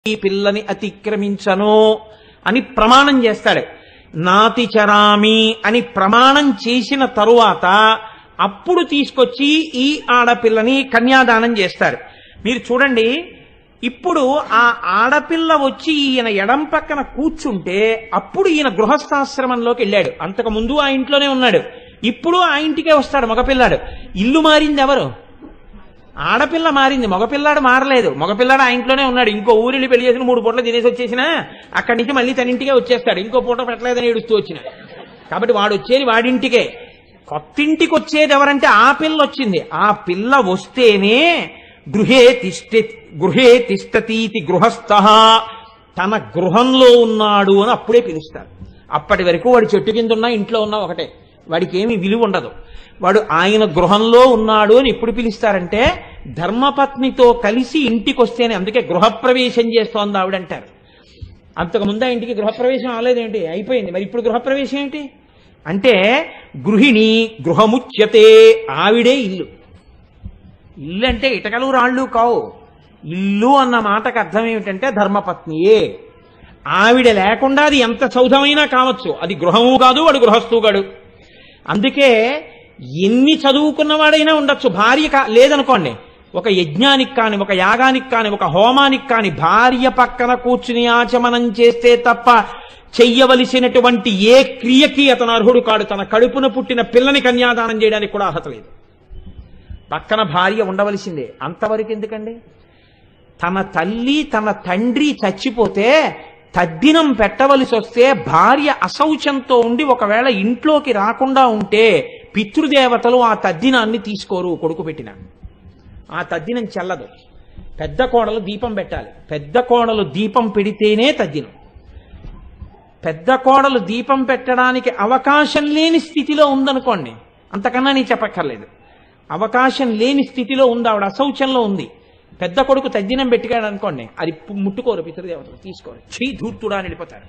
ఈ పిల్లని అతిక్రమించను అని ప్రమాణం చేస్తాడు నాతి చరామి అని ప్రమాణం చేసిన తరువాత అప్పుడు తీసుకొచ్చి ఈ ఆడపిల్లని కన్యాదానం చేస్తారు మీరు చూడండి ఇప్పుడు ఆ ఆడపిల్ల వచ్చి ఈయన ఎడం పక్కన కూర్చుంటే అప్పుడు ఈయన గృహస్థాశ్రమంలోకి వెళ్ళాడు అంతకు ముందు ఆ ఇంట్లోనే ఉన్నాడు ఇప్పుడు ఆ ఇంటికే వస్తాడు మగపిల్లాడు ఇల్లు మారింది ఎవరు ఆడపిల్ల మారింది మగపిల్లాడు మారలేదు మగపిల్లాడు ఆ ఇంట్లోనే ఉన్నాడు ఇంకో ఊరిని పెళ్లి చేసిన మూడు పూటలు తినేసి వచ్చేసినా అక్కడి నుంచి మళ్ళీ తన ఇంటికే వచ్చేస్తాడు ఇంకో పూట పెట్టలేదని ఏడుస్తూ వచ్చిన కాబట్టి వాడు వచ్చేది వాడింటికే కొత్తింటికి వచ్చేది ఎవరంటే ఆ పిల్ల వచ్చింది ఆ పిల్ల వస్తేనే గృహే తిష్ట గృహే తిష్టతీతి గృహస్థ తన గృహంలో ఉన్నాడు అని అప్పుడే పిలుస్తారు అప్పటి వరకు వాడి చెట్టు కింద ఉన్నా ఇంట్లో ఉన్నా ఒకటే వాడికి ఏమీ విలువ ఉండదు వాడు ఆయన గృహంలో ఉన్నాడు అని ఎప్పుడు పిలుస్తారంటే ధర్మపత్నితో కలిసి ఇంటికి వస్తేనే అందుకే గృహప్రవేశం చేస్తోంది ఆవిడంటారు అంతకుముందు ఆ ఇంటికి గృహప్రవేశం అవ్వలేదేంటి అయిపోయింది మరి ఇప్పుడు గృహప్రవేశం ఏంటి అంటే గృహిణి గృహముచ్యతే ఆవిడే ఇల్లు ఇల్లు అంటే ఇటకలు రాళ్ళు కావు ఇల్లు అన్న మాటకు అర్థం ఏమిటంటే ధర్మపత్నియే ఆవిడ లేకుండా అది ఎంత సౌధమైనా కావచ్చు అది గృహము కాదు వాడు గృహస్థు కాడు అందుకే ఎన్ని చదువుకున్నవాడైనా ఉండొచ్చు భార్య కా లేదనుకోండి ఒక యజ్ఞానికి కాని ఒక యాగానికి కాని ఒక హోమానికి కాని భార్య పక్కన కూర్చుని ఆచమనం చేస్తే తప్ప చెయ్యవలసినటువంటి ఏ క్రియకి అతను అర్హుడు కాడు తన కడుపున పుట్టిన పిల్లని కన్యాదానం చేయడానికి కూడా అర్హత లేదు పక్కన భార్య ఉండవలసిందే అంతవరకు ఎందుకండి తన తల్లి తన తండ్రి చచ్చిపోతే తద్దినం పెట్టవలసి వస్తే భార్య అశౌచంతో ఉండి ఒకవేళ ఇంట్లోకి రాకుండా ఉంటే పితృదేవతలు ఆ తద్దినాన్ని తీసుకోరు కొడుకు పెట్టిన ఆ తద్దినం చెల్లదు పెద్ద కోడలు దీపం పెట్టాలి పెద్ద కోడలు దీపం పెడితేనే తద్దినం పెద్ద కోడలు దీపం పెట్టడానికి అవకాశం లేని స్థితిలో ఉందనుకోండి అంతకన్నా నేను చెప్పక్కర్లేదు అవకాశం లేని స్థితిలో ఉంది ఆవిడ అశౌచంలో ఉంది పెద్ద కొడుకు తద్దినం పెట్టిగాడు అనుకోండి అది పు- ముట్టుకోరు పితృదేవతలు తీసుకోరు చీ ధూర్తుడా అని వెళ్ళిపోతారు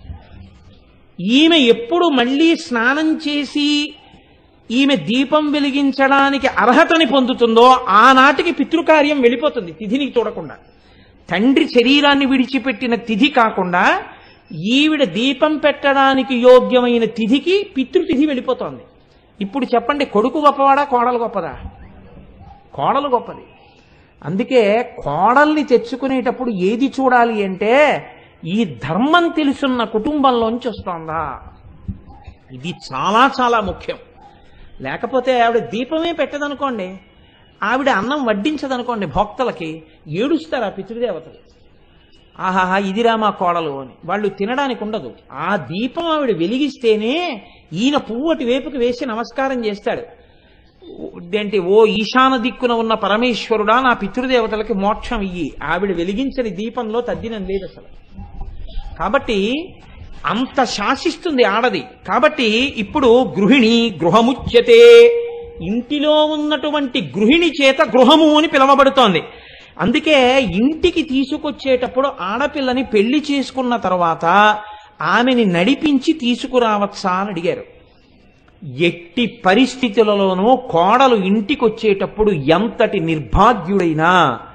ఈమె ఎప్పుడు మళ్ళీ స్నానం చేసి ఈమె దీపం వెలిగించడానికి అర్హతని పొందుతుందో ఆనాటికి పితృకార్యం వెళ్ళిపోతుంది తిథిని చూడకుండా తండ్రి శరీరాన్ని విడిచిపెట్టిన తిథి కాకుండా ఈవిడ దీపం పెట్టడానికి యోగ్యమైన తిథికి పితృతిథి వెళ్ళిపోతోంది ఇప్పుడు చెప్పండి కొడుకు గొప్పవాడా కోడలు గొప్పదా కోడలు గొప్పది అందుకే కోడల్ని తెచ్చుకునేటప్పుడు ఏది చూడాలి అంటే ఈ ధర్మం తెలుసున్న కుటుంబంలోంచి వస్తోందా ఇది చాలా చాలా ముఖ్యం లేకపోతే ఆవిడ దీపమే పెట్టదనుకోండి ఆవిడ అన్నం వడ్డించదనుకోండి భక్తులకి ఏడుస్తారు ఆ పితృదేవతలు ఆహాహా ఇదిరా మా కోడలు అని వాళ్ళు తినడానికి ఉండదు ఆ దీపం ఆవిడ వెలిగిస్తేనే ఈయన పువ్వటి వేపుకి వేసి నమస్కారం చేస్తాడు ఏంటి ఓ ఈశాన దిక్కున ఉన్న పరమేశ్వరుడా నా పితృదేవతలకి మోక్షం ఇయ్యి ఆవిడ వెలిగించని దీపంలో తద్దినం లేదు అసలు కాబట్టి అంత శాసిస్తుంది ఆడది కాబట్టి ఇప్పుడు గృహిణి గృహముచ్యతే ఇంటిలో ఉన్నటువంటి గృహిణి చేత గృహము అని పిలవబడుతోంది అందుకే ఇంటికి తీసుకొచ్చేటప్పుడు ఆడపిల్లని పెళ్లి చేసుకున్న తర్వాత ఆమెని నడిపించి తీసుకురావచ్చా అని అడిగారు ఎట్టి పరిస్థితులలోనూ కోడలు ఇంటికి వచ్చేటప్పుడు ఎంతటి నిర్భాగ్యుడైనా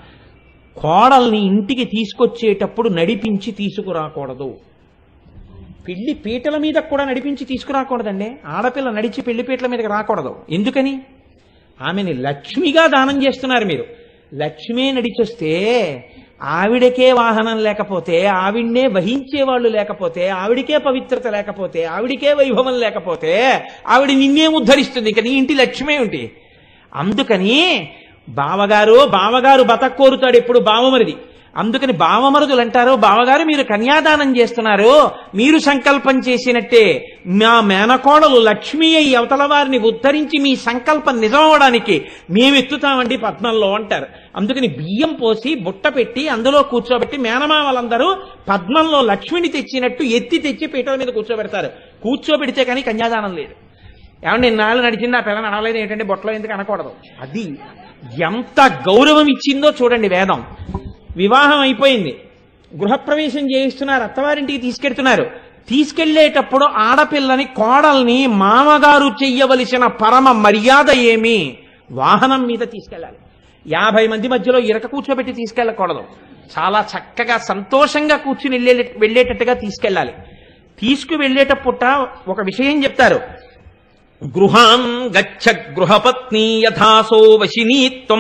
కోడల్ని ఇంటికి తీసుకొచ్చేటప్పుడు నడిపించి తీసుకురాకూడదు పెళ్లి పీటల మీద కూడా నడిపించి తీసుకురాకూడదండి ఆడపిల్ల నడిచి పెళ్లి పీటల మీదకి రాకూడదు ఎందుకని ఆమెని లక్ష్మిగా దానం చేస్తున్నారు మీరు లక్ష్మే నడిచొస్తే ఆవిడకే వాహనం లేకపోతే ఆవిడ్నే వహించే వాళ్ళు లేకపోతే ఆవిడికే పవిత్రత లేకపోతే ఆవిడికే వైభవం లేకపోతే ఆవిడ నిన్నేం ఉద్ధరిస్తుంది ఇంకా నీ ఇంటి లక్ష్మే ఉంటి అందుకని బావగారు బావగారు బతక్కోరుతాడు ఎప్పుడు బావమరిది అందుకని బావమరుదులు అంటారు బావగారు మీరు కన్యాదానం చేస్తున్నారు మీరు సంకల్పం చేసినట్టే మా మేనకోడలు లక్ష్మీ అయి అవతల వారిని ఉద్ధరించి మీ సంకల్పం నిజమవడానికి మేము ఎత్తుతామండి పద్మంలో అంటారు అందుకని బియ్యం పోసి బుట్ట పెట్టి అందులో కూర్చోబెట్టి మేనమామలందరూ పద్మంలో లక్ష్మిని తెచ్చినట్టు ఎత్తి తెచ్చి పీటల మీద కూర్చోబెడతారు కూర్చోబెడితే కానీ కన్యాదానం లేదు ఏమంటే ఇన్నాళ్ళు నడిచింది ఆ పిల్ల నడవలేదు ఏంటంటే బొట్టలో ఎందుకు అనకూడదు అది ఎంత గౌరవం ఇచ్చిందో చూడండి వేదం వివాహం అయిపోయింది గృహప్రవేశం చేయిస్తున్నారు అత్తవారింటికి తీసుకెళ్తున్నారు తీసుకెళ్లేటప్పుడు ఆడపిల్లని కోడల్ని మామగారు చెయ్యవలసిన పరమ మర్యాద ఏమి వాహనం మీద తీసుకెళ్ళాలి యాభై మంది మధ్యలో ఇరక కూర్చోబెట్టి తీసుకెళ్ళకూడదు చాలా చక్కగా సంతోషంగా కూర్చుని వెళ్ళే వెళ్ళేటట్టుగా తీసుకెళ్ళాలి తీసుకు వెళ్ళేటప్పుట ఒక విషయం చెప్తారు గృహాన్ గచ్చ గృహపత్ని యథాసో వశినీత్వం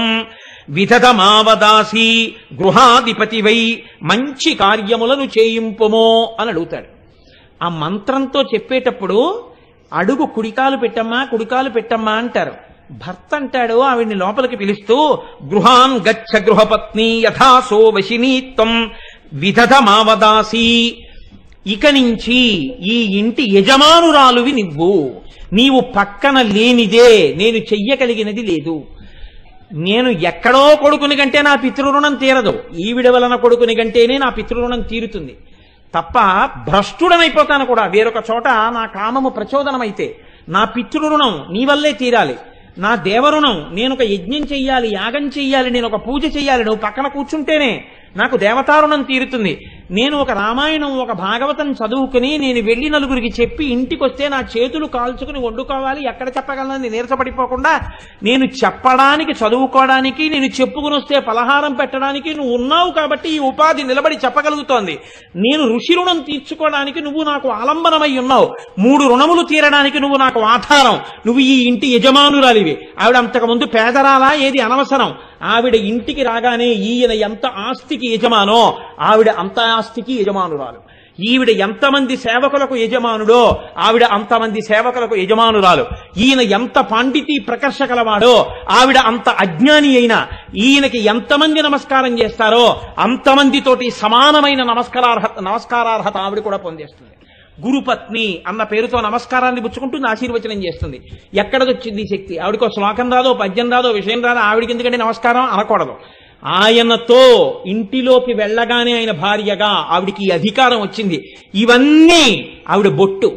విధదమావదాసి గృహాధిపతి వై మంచి కార్యములను చేయింపుమో అని అడుగుతాడు ఆ మంత్రంతో చెప్పేటప్పుడు అడుగు కుడికాలు పెట్టమ్మా కుడికాలు పెట్టమ్మా అంటారు భర్త అంటాడు ఆవిడ్ని లోపలికి పిలుస్తూ గృహాన్ గచ్చ గృహపత్ని యథాసో వశినీత్వం విధదమావదాసి ఇక నుంచి ఈ ఇంటి యజమానురాలువి నువ్వు నీవు పక్కన లేనిదే నేను చెయ్యగలిగినది లేదు నేను ఎక్కడో కొడుకుని కంటే నా పితృరుణం తీరదు ఈవిడ వలన కొడుకుని కంటేనే నా పితృరుణం తీరుతుంది తప్ప భ్రష్టుడనైపోతాను కూడా వేరొక చోట నా కామము ప్రచోదనమైతే నా పితృరుణం నీ వల్లే తీరాలి నా దేవరుణం నేను ఒక యజ్ఞం చెయ్యాలి యాగం చెయ్యాలి నేను ఒక పూజ చెయ్యాలి నువ్వు పక్కన కూర్చుంటేనే నాకు దేవతారుణం తీరుతుంది నేను ఒక రామాయణం ఒక భాగవతం చదువుకుని నేను వెళ్ళి నలుగురికి చెప్పి ఇంటికి వస్తే నా చేతులు కాల్చుకుని వండుకోవాలి ఎక్కడ చెప్పగలనని నీరసపడిపోకుండా నేను చెప్పడానికి చదువుకోవడానికి నేను చెప్పుకుని వస్తే పలహారం పెట్టడానికి నువ్వు ఉన్నావు కాబట్టి ఈ ఉపాధి నిలబడి చెప్పగలుగుతోంది నేను ఋషి రుణం తీర్చుకోవడానికి నువ్వు నాకు ఆలంబనమై ఉన్నావు మూడు రుణములు తీరడానికి నువ్వు నాకు ఆధారం నువ్వు ఈ ఇంటి యజమానురాలివి ఆవిడ అంతకుముందు పేదరాలా ఏది అనవసరం ఆవిడ ఇంటికి రాగానే ఈయన ఎంత ఆస్తికి యజమానో ఆవిడ అంత ఆస్తికి యజమానురాలు ఈవిడ ఎంతమంది సేవకులకు యజమానుడో ఆవిడ అంతమంది సేవకులకు యజమానురాలు ఈయన ఎంత పాండితి ప్రకర్ష కలవాడో ఆవిడ అంత అజ్ఞాని అయినా ఈయనకి ఎంతమంది నమస్కారం చేస్తారో అంతమందితోటి సమానమైన నమస్కారార్హత నమస్కారార్హత ఆవిడ కూడా పొందేస్తుంది గురుపత్ని అన్న పేరుతో నమస్కారాన్ని పుచ్చుకుంటుంది ఆశీర్వచనం చేస్తుంది ఎక్కడదొచ్చింది ఈ శక్తి ఆవిడకో శ్లోకం రాదో పద్యం రాదో విషయం రాదో ఆవిడికి ఎందుకంటే నమస్కారం అనకూడదు ఆయనతో ఇంటిలోకి వెళ్ళగానే ఆయన భార్యగా ఆవిడికి ఈ అధికారం వచ్చింది ఇవన్నీ ఆవిడ బొట్టు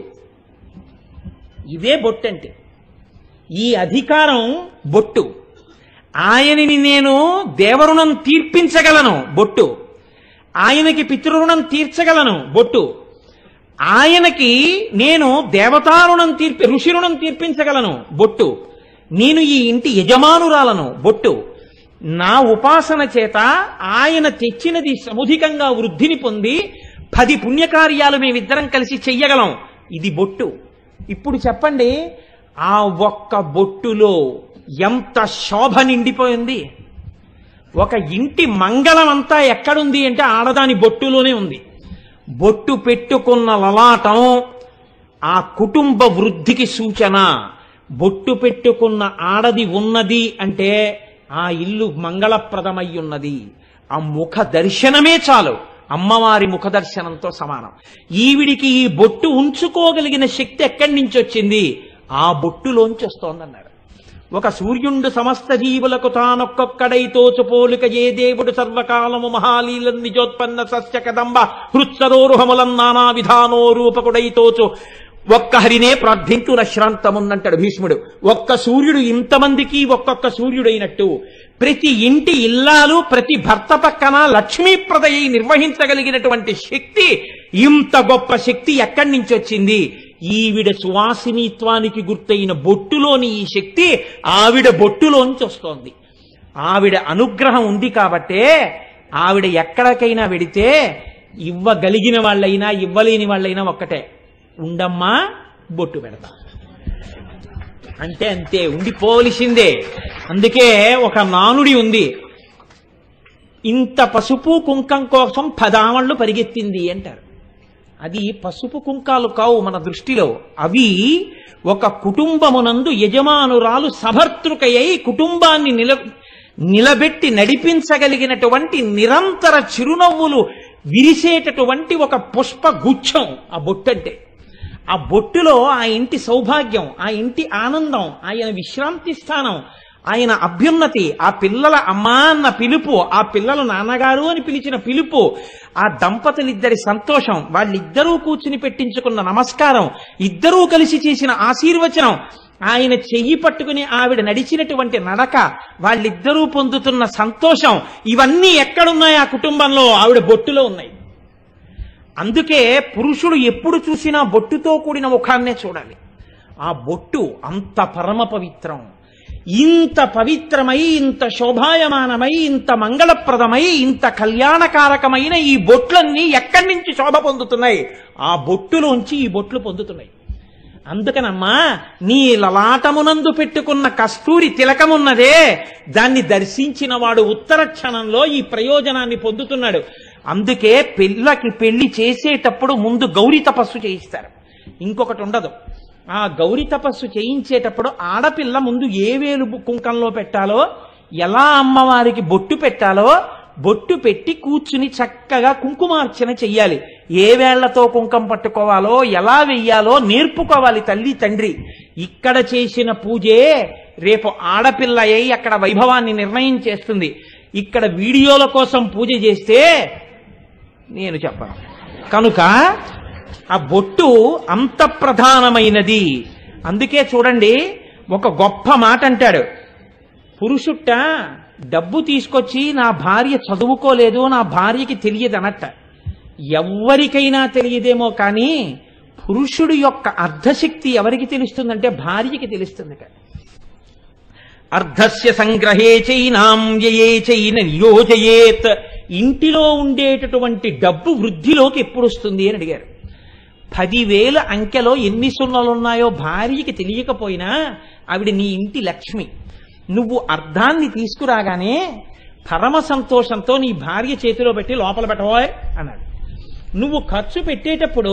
ఇదే బొట్టు అంటే ఈ అధికారం బొట్టు ఆయనని నేను దేవరుణం తీర్పించగలను బొట్టు ఆయనకి పితృరుణం తీర్చగలను బొట్టు ఆయనకి నేను దేవతారుణం తీర్పి ఋషి రుణం తీర్పించగలను బొట్టు నేను ఈ ఇంటి యజమానురాలను బొట్టు నా ఉపాసన చేత ఆయన తెచ్చినది సముధికంగా వృద్ధిని పొంది పది పుణ్యకార్యాలు మేమిద్దరం కలిసి చెయ్యగలం ఇది బొట్టు ఇప్పుడు చెప్పండి ఆ ఒక్క బొట్టులో ఎంత శోభ నిండిపోయింది ఒక ఇంటి మంగళం అంతా ఎక్కడుంది అంటే ఆడదాని బొట్టులోనే ఉంది బొట్టు పెట్టుకున్న లలాటం ఆ కుటుంబ వృద్ధికి సూచన బొట్టు పెట్టుకున్న ఆడది ఉన్నది అంటే ఆ ఇల్లు మంగళప్రదమై ఉన్నది ఆ ముఖ దర్శనమే చాలు అమ్మవారి ముఖ దర్శనంతో సమానం ఈవిడికి ఈ బొట్టు ఉంచుకోగలిగిన శక్తి ఎక్కడి నుంచి వచ్చింది ఆ బొట్టులోంచి వస్తోందన్నారు ఒక సూర్యుండు సమస్త జీవులకు తానొక్కొక్కడై తోచుపోలిక ఏ దేవుడు సర్వకాలము మహాలీల నిజోత్పన్న సస్య కదంబ హృత్సరోరుహములం నానా విధానో రూపకుడై తోచు ఒక్క హరినే ప్రార్థించు నశ్రాంతమున్నంటాడు భీష్ముడు ఒక్క సూర్యుడు ఇంతమందికి ఒక్కొక్క సూర్యుడైనట్టు ప్రతి ఇంటి ఇల్లాలు ప్రతి భర్త పక్కన లక్ష్మీప్రదయ్యి నిర్వహించగలిగినటువంటి శక్తి ఇంత గొప్ప శక్తి ఎక్కడి నుంచి వచ్చింది ఈవిడ సువాసినిత్వానికి గుర్తయిన బొట్టులోని ఈ శక్తి ఆవిడ బొట్టులోంచి వస్తోంది ఆవిడ అనుగ్రహం ఉంది కాబట్టే ఆవిడ ఎక్కడికైనా వెడితే ఇవ్వగలిగిన వాళ్ళైనా ఇవ్వలేని వాళ్ళైనా ఒక్కటే ఉండమ్మా బొట్టు పెడతా అంటే అంతే ఉండిపోవలసిందే అందుకే ఒక నానుడి ఉంది ఇంత పసుపు కుంకం కోసం పదామళ్ళు పరిగెత్తింది అంటారు అది పసుపు కుంకాలు కావు మన దృష్టిలో అవి ఒక కుటుంబమునందు యజమానురాలు సభర్తృకయ్యి కుటుంబాన్ని నిల నిలబెట్టి నడిపించగలిగినటువంటి నిరంతర చిరునవ్వులు విరిసేటటువంటి ఒక పుష్ప గుచ్ఛం ఆ బొట్టంటే ఆ బొట్టులో ఆ ఇంటి సౌభాగ్యం ఆ ఇంటి ఆనందం ఆయన విశ్రాంతి స్థానం ఆయన అభ్యున్నతి ఆ పిల్లల అమ్మా అన్న పిలుపు ఆ పిల్లలు నాన్నగారు అని పిలిచిన పిలుపు ఆ దంపతులిద్దరి సంతోషం వాళ్ళిద్దరూ కూర్చుని పెట్టించుకున్న నమస్కారం ఇద్దరూ కలిసి చేసిన ఆశీర్వచనం ఆయన చెయ్యి పట్టుకుని ఆవిడ నడిచినటువంటి నడక వాళ్ళిద్దరూ పొందుతున్న సంతోషం ఇవన్నీ ఎక్కడున్నాయి ఆ కుటుంబంలో ఆవిడ బొట్టులో ఉన్నాయి అందుకే పురుషుడు ఎప్పుడు చూసినా బొట్టుతో కూడిన ముఖాన్నే చూడాలి ఆ బొట్టు అంత పరమ పవిత్రం ఇంత పవిత్రమై ఇంత శోభాయమానమై ఇంత మంగళప్రదమై ఇంత కళ్యాణకారకమైన ఈ బొట్లన్నీ ఎక్కడి నుంచి శోభ పొందుతున్నాయి ఆ బొట్టులోంచి ఈ బొట్లు పొందుతున్నాయి అందుకనమ్మా నీ లలాటమునందు పెట్టుకున్న కస్తూరి తిలకమున్నదే దాన్ని దర్శించిన వాడు ఉత్తర క్షణంలో ఈ ప్రయోజనాన్ని పొందుతున్నాడు అందుకే పిల్లకి పెళ్లి చేసేటప్పుడు ముందు గౌరీ తపస్సు చేయిస్తారు ఇంకొకటి ఉండదు ఆ గౌరీ తపస్సు చేయించేటప్పుడు ఆడపిల్ల ముందు ఏ వేలు కుంకంలో పెట్టాలో ఎలా అమ్మవారికి బొట్టు పెట్టాలో బొట్టు పెట్టి కూర్చుని చక్కగా కుంకుమార్చన చెయ్యాలి ఏ వేళ్లతో కుంకం పట్టుకోవాలో ఎలా వెయ్యాలో నేర్పుకోవాలి తల్లి తండ్రి ఇక్కడ చేసిన పూజే రేపు ఆడపిల్ల అయి అక్కడ వైభవాన్ని నిర్ణయం చేస్తుంది ఇక్కడ వీడియోల కోసం పూజ చేస్తే నేను చెప్పను కనుక ఆ బొట్టు అంత ప్రధానమైనది అందుకే చూడండి ఒక గొప్ప మాట అంటాడు పురుషుట్ట డబ్బు తీసుకొచ్చి నా భార్య చదువుకోలేదు నా భార్యకి తెలియదు అనట్ట ఎవ్వరికైనా తెలియదేమో కానీ పురుషుడు యొక్క అర్ధశక్తి ఎవరికి తెలుస్తుందంటే భార్యకి తెలుస్తుంది కదా అర్ధస్య సంగ్రహే చైనాం వ్యయే చైన నియోజయేత్ ఇంటిలో ఉండేటటువంటి డబ్బు వృద్ధిలోకి ఎప్పుడు వస్తుంది అని అడిగారు పదివేల అంకెలో ఎన్ని సున్నలు ఉన్నాయో భార్యకి తెలియకపోయినా ఆవిడ నీ ఇంటి లక్ష్మి నువ్వు అర్ధాన్ని తీసుకురాగానే పరమ సంతోషంతో నీ భార్య చేతిలో పెట్టి లోపల పెట్టబోయ్ అన్నాడు నువ్వు ఖర్చు పెట్టేటప్పుడు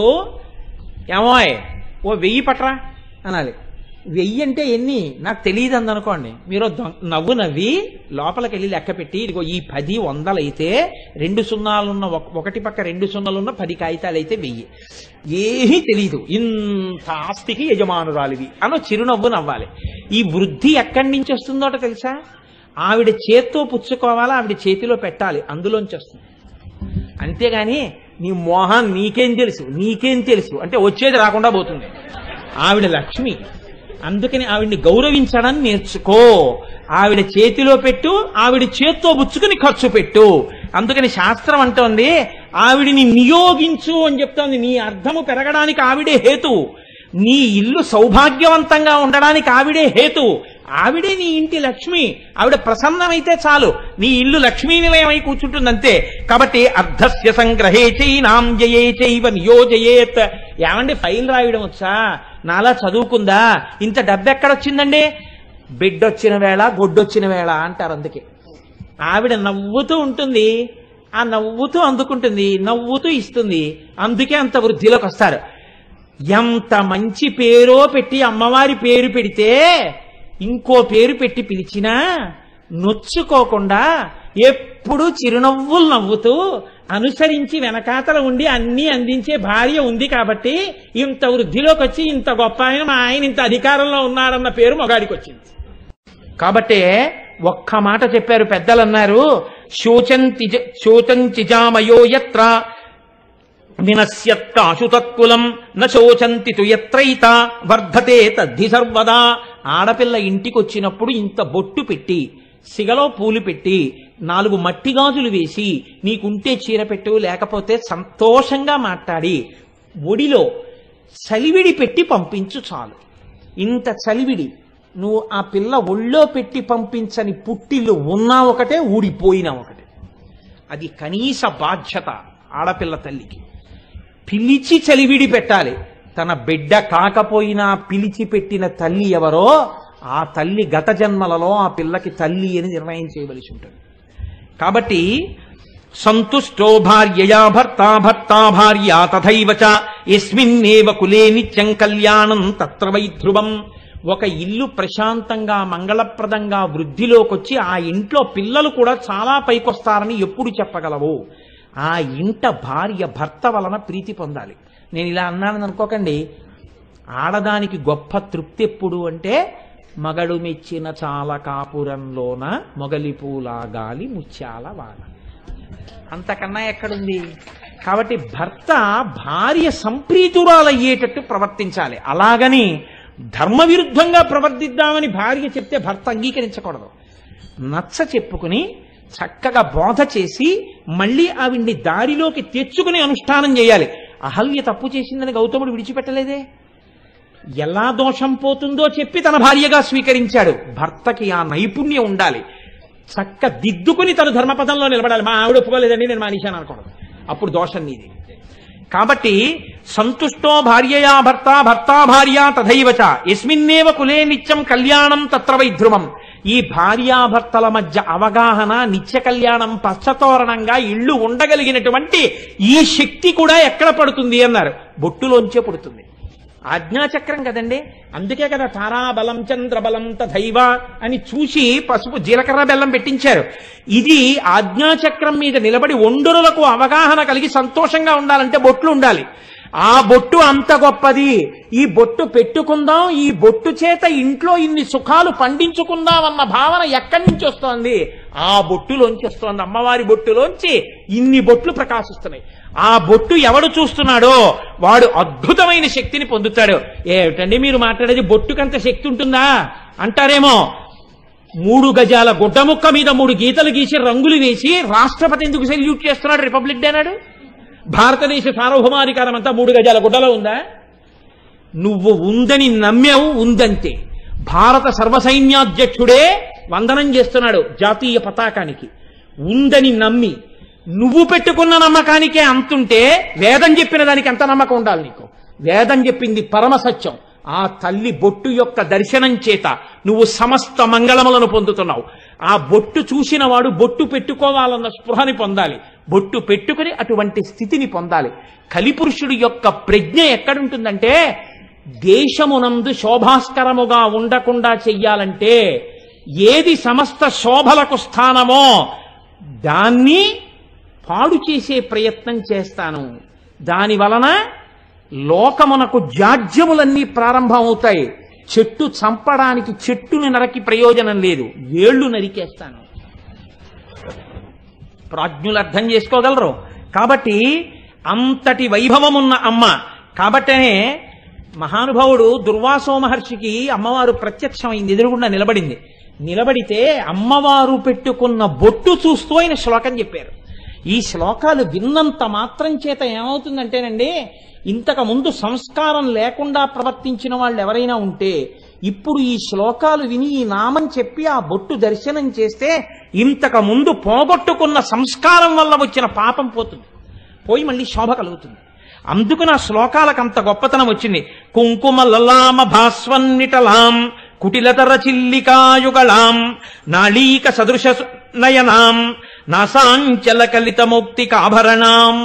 ఏమోయ్ ఓ వెయ్యి పట్రా అనాలి వెయ్యి అంటే ఎన్ని నాకు తెలియదు అందనుకోండి మీరు దొ- నవ్వు నవ్వి లోపలికి వెళ్ళి లెక్క పెట్టి ఇదిగో ఈ పది వందలైతే రెండు సున్నాలున్న ఒక- ఒకటి పక్క రెండు సున్నాలున్న పది కాగితాలు అయితే వెయ్యి ఏమీ తెలియదు ఇంత ఆస్తికి యజమానురాలివి అనో చిరునవ్వు నవ్వాలి ఈ వృద్ధి ఎక్కడి నుంచి వస్తుందోట తెలుసా ఆవిడ చేత్తో పుచ్చుకోవాలా ఆవిడ చేతిలో పెట్టాలి అందులోంచి వస్తుంది అంతేగాని నీ మోహం నీకేం తెలుసు నీకేం తెలుసు అంటే వచ్చేది రాకుండా పోతుంది ఆవిడ లక్ష్మి అందుకని ఆవిడ్ని గౌరవించడం నేర్చుకో ఆవిడ చేతిలో పెట్టు ఆవిడ చేత్తో పుచ్చుకుని ఖర్చు పెట్టు అందుకని శాస్త్రం అంటోంది ఆవిడిని నియోగించు అని చెప్తోంది నీ అర్థము పెరగడానికి ఆవిడే హేతు నీ ఇల్లు సౌభాగ్యవంతంగా ఉండడానికి ఆవిడే హేతు ఆవిడే నీ ఇంటి లక్ష్మి ఆవిడ ప్రసన్నమైతే చాలు నీ ఇల్లు లక్ష్మీ నిలయమై కూర్చుంటుంది అంతే కాబట్టి అర్ధస్య సంగ్రహే చైనాం జయే చైవ నియోజయేత్ ఏమండి ఫైల్ రాయడం వచ్చా నాలా చదువుకుందా ఇంత డబ్బు ఎక్కడొచ్చిందండి బిడ్డొచ్చిన వేళ గొడ్డొచ్చిన వేళ అంటారు అందుకే ఆవిడ నవ్వుతూ ఉంటుంది ఆ నవ్వుతూ అందుకుంటుంది నవ్వుతూ ఇస్తుంది అందుకే అంత వృద్ధిలోకి వస్తారు ఎంత మంచి పేరో పెట్టి అమ్మవారి పేరు పెడితే ఇంకో పేరు పెట్టి పిలిచినా నొచ్చుకోకుండా ఎప్పుడు చిరునవ్వులు నవ్వుతూ అనుసరించి వెనకాతల ఉండి అన్నీ అందించే భార్య ఉంది కాబట్టి ఇంత వృద్ధిలోకి వచ్చి ఇంత గొప్ప ఆయన మా ఆయన ఇంత అధికారంలో ఉన్నారన్న పేరు మగాడికి వచ్చింది కాబట్టే ఒక్క మాట చెప్పారు పెద్దలు అన్నారు శోచంతి శోచంచిజామయో యత్ర వినశ్యత్కాశుతత్కులం నశోచంతి తు యత్రైత వర్ధతే తద్ధి సర్వదా ఆడపిల్ల ఇంటికి వచ్చినప్పుడు ఇంత బొట్టు పెట్టి సిగలో పూలు పెట్టి నాలుగు మట్టి గాజులు వేసి నీకుంటే చీర పెట్టు లేకపోతే సంతోషంగా మాట్లాడి ఒడిలో చలివిడి పెట్టి పంపించు చాలు ఇంత చలివిడి నువ్వు ఆ పిల్ల ఒళ్ళో పెట్టి పంపించని పుట్టిల్లు ఉన్నా ఒకటే ఊడిపోయినా ఒకటే అది కనీస బాధ్యత ఆడపిల్ల తల్లికి పిలిచి చలివిడి పెట్టాలి తన బిడ్డ కాకపోయినా పిలిచి పెట్టిన తల్లి ఎవరో ఆ తల్లి గత జన్మలలో ఆ పిల్లకి తల్లి అని నిర్ణయం చేయవలసి ఉంటుంది కాబట్టి సంతుష్టో భార్యయా భర్త భర్త భార్య తథైవ చ ఎస్మిన్నేవ కులే నిత్యం కళ్యాణం తత్ర వై ధ్రువం ఒక ఇల్లు ప్రశాంతంగా మంగళప్రదంగా వృద్ధిలోకొచ్చి ఆ ఇంట్లో పిల్లలు కూడా చాలా పైకొస్తారని ఎప్పుడు చెప్పగలవు ఆ ఇంట భార్య భర్త వలన ప్రీతి పొందాలి నేను ఇలా అన్నానని అనుకోకండి ఆడదానికి గొప్ప తృప్తి ఎప్పుడు అంటే మగడు మెచ్చిన చాలా కాపురంలోన మొగలి పూల గాలి ముత్యాల వాన అంతకన్నా ఎక్కడుంది కాబట్టి భర్త భార్య సంప్రీతురాలయ్యేటట్టు ప్రవర్తించాలి అలాగని ధర్మ విరుద్ధంగా ప్రవర్తిద్దామని భార్య చెప్తే భర్త అంగీకరించకూడదు నచ్చ చెప్పుకుని చక్కగా బోధ చేసి మళ్ళీ ఆవిడ్ని దారిలోకి తెచ్చుకుని అనుష్ఠానం చేయాలి అహల్య తప్పు చేసిందని గౌతముడు విడిచిపెట్టలేదే ఎలా దోషం పోతుందో చెప్పి తన భార్యగా స్వీకరించాడు భర్తకి ఆ నైపుణ్యం ఉండాలి చక్క దిద్దుకుని తను ధర్మపదంలో నిలబడాలి మా ఆవిడ ఒప్పుకోలేదండి నేను మానేశాను అనకూడదు అప్పుడు దోషం నీది కాబట్టి సంతుష్టో భార్యయా భర్త భర్త భార్య తథైవచ ఎస్మిన్నేవ కులే నిత్యం కళ్యాణం తత్ర వైధ్రువం ఈ భార్యాభర్తల మధ్య అవగాహన నిత్య కళ్యాణం పచ్చతోరణంగా ఇళ్ళు ఉండగలిగినటువంటి ఈ శక్తి కూడా ఎక్కడ పడుతుంది అన్నారు బొట్టులోంచే పుడుతుంది ఆజ్ఞాచక్రం కదండి అందుకే కదా తారాబలం చంద్రబలం తథైవ అని చూసి పసుపు జీలకర్ర బెల్లం పెట్టించారు ఇది ఆజ్ఞాచక్రం మీద నిలబడి ఒండురులకు అవగాహన కలిగి సంతోషంగా ఉండాలంటే బొట్లు ఉండాలి ఆ బొట్టు అంత గొప్పది ఈ బొట్టు పెట్టుకుందాం ఈ బొట్టు చేత ఇంట్లో ఇన్ని సుఖాలు పండించుకుందాం అన్న భావన ఎక్కడి నుంచి వస్తోంది ఆ బొట్టులోంచి వస్తోంది అమ్మవారి బొట్టులోంచి ఇన్ని బొట్లు ప్రకాశిస్తున్నాయి ఆ బొట్టు ఎవడు చూస్తున్నాడో వాడు అద్భుతమైన శక్తిని పొందుతాడు ఏమిటండి మీరు మాట్లాడేది బొట్టుకంత శక్తి ఉంటుందా అంటారేమో మూడు గజాల గుడ్డ ముక్క మీద మూడు గీతలు గీసి రంగులు వేసి రాష్ట్రపతి ఎందుకు సెల్యూట్ చేస్తున్నాడు రిపబ్లిక్ డే నాడు భారతదేశ సార్వభౌమాధికారం అంతా మూడు గజాల గుడ్డలో ఉందా నువ్వు ఉందని నమ్మావు ఉందంతే భారత సర్వసైన్యాధ్యక్షుడే వందనం చేస్తున్నాడు జాతీయ పతాకానికి ఉందని నమ్మి నువ్వు పెట్టుకున్న నమ్మకానికే అంతుంటే వేదం చెప్పిన దానికి ఎంత నమ్మకం ఉండాలి నీకు వేదం చెప్పింది పరమ సత్యం ఆ తల్లి బొట్టు యొక్క దర్శనం చేత నువ్వు సమస్త మంగళములను పొందుతున్నావు ఆ బొట్టు చూసిన వాడు బొట్టు పెట్టుకోవాలన్న స్పృహని పొందాలి బొట్టు పెట్టుకుని అటువంటి స్థితిని పొందాలి కలిపురుషుడు యొక్క ప్రజ్ఞ ఎక్కడుంటుందంటే దేశమునందు శోభాస్కరముగా ఉండకుండా చెయ్యాలంటే ఏది సమస్త శోభలకు స్థానమో దాన్ని పాడు చేసే ప్రయత్నం చేస్తాను దాని వలన లోకమునకు జాడ్యములన్నీ ప్రారంభమవుతాయి చెట్టు చంపడానికి చెట్టుని నరకి ప్రయోజనం లేదు వేళ్లు నరికేస్తాను ప్రాజ్ఞులు అర్థం చేసుకోగలరు కాబట్టి అంతటి వైభవమున్న అమ్మ కాబట్టనే మహానుభావుడు దుర్వాసో మహర్షికి అమ్మవారు ప్రత్యక్షమైంది ఎదురుగుండా నిలబడింది నిలబడితే అమ్మవారు పెట్టుకున్న బొట్టు చూస్తూ ఆయన శ్లోకం చెప్పారు ఈ శ్లోకాలు విన్నంత మాత్రం చేత ఏమవుతుందంటేనండి ఇంతకు ముందు సంస్కారం లేకుండా ప్రవర్తించిన వాళ్ళు ఎవరైనా ఉంటే ఇప్పుడు ఈ శ్లోకాలు విని ఈ నామం చెప్పి ఆ బొట్టు దర్శనం చేస్తే ఇంతకు ముందు పోగొట్టుకున్న సంస్కారం వల్ల వచ్చిన పాపం పోతుంది పోయి మళ్ళీ శోభ కలుగుతుంది అందుకు నా శ్లోకాలకు అంత గొప్పతనం వచ్చింది కుంకుమ లలామ భాస్వన్నిటలాం కుటిలతర చిల్లికాయుగళాం నాళీక సదృశ నయనాం నాసాంచల కలిత మౌక్తికాభరణాం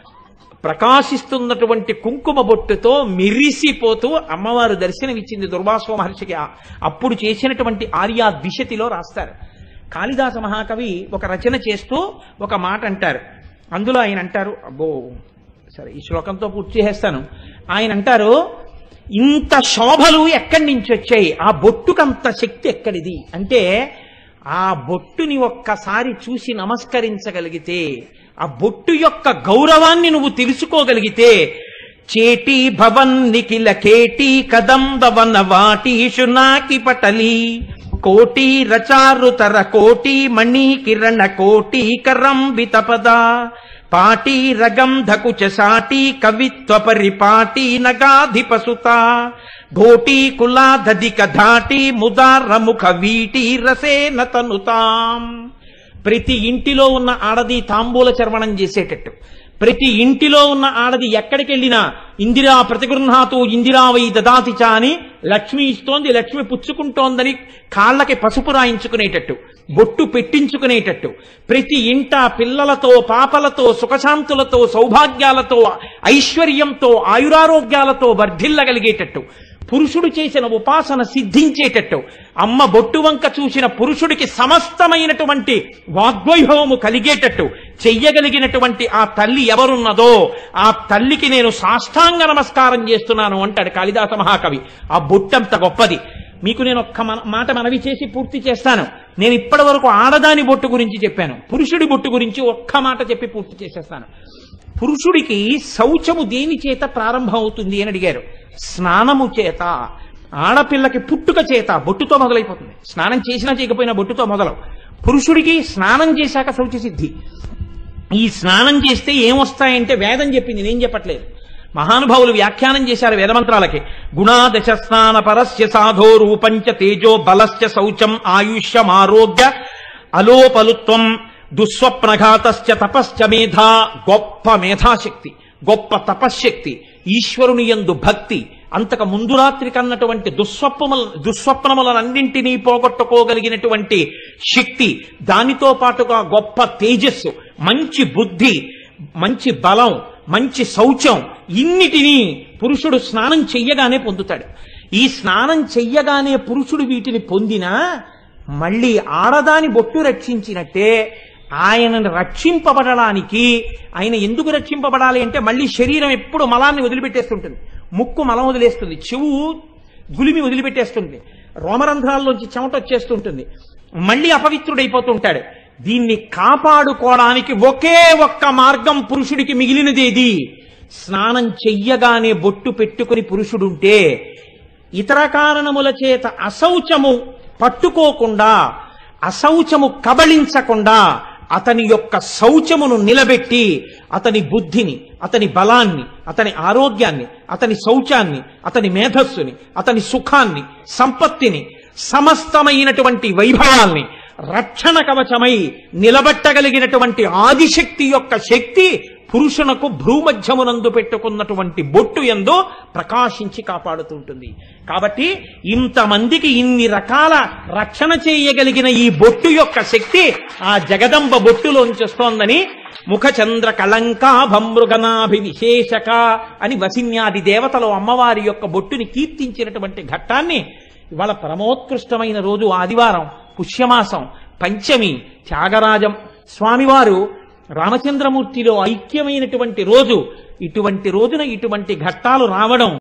ప్రకాశిస్తున్నటువంటి కుంకుమ బొట్టుతో మిరిసిపోతూ అమ్మవారు దర్శనమిచ్చింది దుర్వాసో మహర్షికి ఆ- అప్పుడు చేసినటువంటి ఆర్యా ద్విషతిలో రాస్తారు కాళిదాస మహాకవి ఒక రచన చేస్తూ ఒక మాట అంటారు అందులో ఆయన అంటారు అబ్బో సరే ఈ శ్లోకంతో పూర్తి చేసేస్తాను ఆయన అంటారు ఇంత శోభలు ఎక్కడి నుంచి వచ్చాయి ఆ బొట్టుకంత శక్తి ఎక్కడిది అంటే ఆ బొట్టుని ఒక్కసారి చూసి నమస్కరించగలిగితే ఆ బొట్టు యొక్క గౌరవాన్ని నువ్వు తెలుసుకోగలిగితే చేటి భవన్ నిఖిల కేటి కదంబవన వాటీషు నాకి పటలి కోటి రచారుతర కోటి మణి కిరణ కోటి కరంబిత పద పాటి రగంధకుచ సాటి కవిత్వ పరిపాటి నగాధిపసుత ఘోటి కులాధధిక ధాటి ముదారముఖ వీటి రసేన తనుతాం ప్రతి ఇంటిలో ఉన్న ఆడది తాంబూల చర్వణం చేసేటట్టు ప్రతి ఇంటిలో ఉన్న ఆడది ఎక్కడికి వెళ్ళినా ఇందిరా ప్రతిగృహాతు ఇందిరా వై దదాతి చ అని లక్ష్మి ఇస్తోంది లక్ష్మి పుచ్చుకుంటోందని కాళ్ళకి పసుపు రాయించుకునేటట్టు బొట్టు పెట్టించుకునేటట్టు ప్రతి ఇంట పిల్లలతో పాపలతో సుఖశాంతులతో సౌభాగ్యాలతో ఐశ్వర్యంతో ఆయురారోగ్యాలతో వర్ధిల్లగలిగేటట్టు పురుషుడు చేసిన ఉపాసన సిద్ధించేటట్టు అమ్మ బొట్టు వంక చూసిన పురుషుడికి సమస్తమైనటువంటి వాగ్వైభవము కలిగేటట్టు చెయ్యగలిగినటువంటి ఆ తల్లి ఎవరున్నదో ఆ తల్లికి నేను సాష్టాంగ నమస్కారం చేస్తున్నాను అంటాడు కాళిదాస మహాకవి ఆ బొట్టంత గొప్పది మీకు నేను ఒక్క మన- మాట మనవి చేసి పూర్తి చేస్తాను నేను ఇప్పటి వరకు ఆడదాని బొట్టు గురించి చెప్పాను పురుషుడి బొట్టు గురించి ఒక్క మాట చెప్పి పూర్తి చేసేస్తాను పురుషుడికి శౌచము దేని చేత ప్రారంభం అవుతుంది అని అడిగారు స్నానము చేత ఆడపిల్లకి పుట్టుక చేత బొట్టుతో మొదలైపోతుంది స్నానం చేసినా చేయకపోయినా బొట్టుతో మొదలు పురుషుడికి స్నానం చేశాక శౌచ సిద్ధి ఈ స్నానం చేస్తే ఏమొస్తాయంటే వేదం చెప్పింది నేను చెప్పట్లేదు మహానుభావులు వ్యాఖ్యానం చేశారు వేదమంత్రాలకి గుణాదశ స్నాన పరస్య సాధో రూపంచ తేజో బలస్య శౌచం ఆయుష్యం ఆరోగ్య అలోపలుత్వం దుస్వప్నఘాతశ్చ తపశ్చ మేధ గొప్ప మేధాశక్తి గొప్ప తపశ్శక్తి ఈశ్వరుని యందు భక్తి అంతక ముందు రాత్రి కన్నటువంటి దుస్వప్నముల దుస్వప్నములన్నింటినీ పోగొట్టుకోగలిగినటువంటి శక్తి దానితో పాటుగా గొప్ప తేజస్సు మంచి బుద్ధి మంచి బలం మంచి శౌచం ఇన్నిటినీ పురుషుడు స్నానం చెయ్యగానే పొందుతాడు ఈ స్నానం చెయ్యగానే పురుషుడు వీటిని పొందినా మళ్ళీ ఆడదాని బొట్టు రక్షించినట్టే ఆయనను రక్షింపబడడానికి ఆయన ఎందుకు రక్షింపబడాలి అంటే మళ్ళీ శరీరం ఎప్పుడు మలాన్ని వదిలిపెట్టేస్తుంటుంది ముక్కు మలం వదిలేస్తుంది చెవు గులిమి వదిలిపెట్టేస్తుంది రోమరంధ్రాల్లోంచి చెమట వచ్చేస్తుంటుంది మళ్ళీ అపవిత్రుడైపోతుంటాడు దీన్ని కాపాడుకోవడానికి ఒకే ఒక్క మార్గం పురుషుడికి మిగిలినదేది స్నానం చెయ్యగానే బొట్టు పెట్టుకుని పురుషుడుంటే ఇతర కారణముల చేత అశౌచము పట్టుకోకుండా అశౌచము కబళించకుండా అతని యొక్క శౌచమును నిలబెట్టి అతని బుద్ధిని అతని బలాన్ని అతని ఆరోగ్యాన్ని అతని శౌచాన్ని అతని మేధస్సుని అతని సుఖాన్ని సంపత్తిని సమస్తమైనటువంటి వైభవాల్ని రక్షణ కవచమై నిలబెట్టగలిగినటువంటి ఆదిశక్తి యొక్క శక్తి పురుషునకు భ్రూమధ్యమునందు పెట్టుకున్నటువంటి బొట్టు ఎందు ప్రకాశించి కాపాడుతుంటుంది కాబట్టి ఇంతమందికి ఇన్ని రకాల రక్షణ చేయగలిగిన ఈ బొట్టు యొక్క శక్తి ఆ జగదంబ బొట్టులోంచి వస్తోందని ముఖచంద్ర కళంకా భమృగనాభి విశేషక అని వసిన్యాది దేవతలు అమ్మవారి యొక్క బొట్టుని కీర్తించినటువంటి ఘట్టాన్ని ఇవాళ పరమోత్కృష్టమైన రోజు ఆదివారం పుష్యమాసం పంచమి త్యాగరాజం స్వామివారు రామచంద్రమూర్తిలో ఐక్యమైనటువంటి రోజు ఇటువంటి రోజున ఇటువంటి ఘట్టాలు రావడం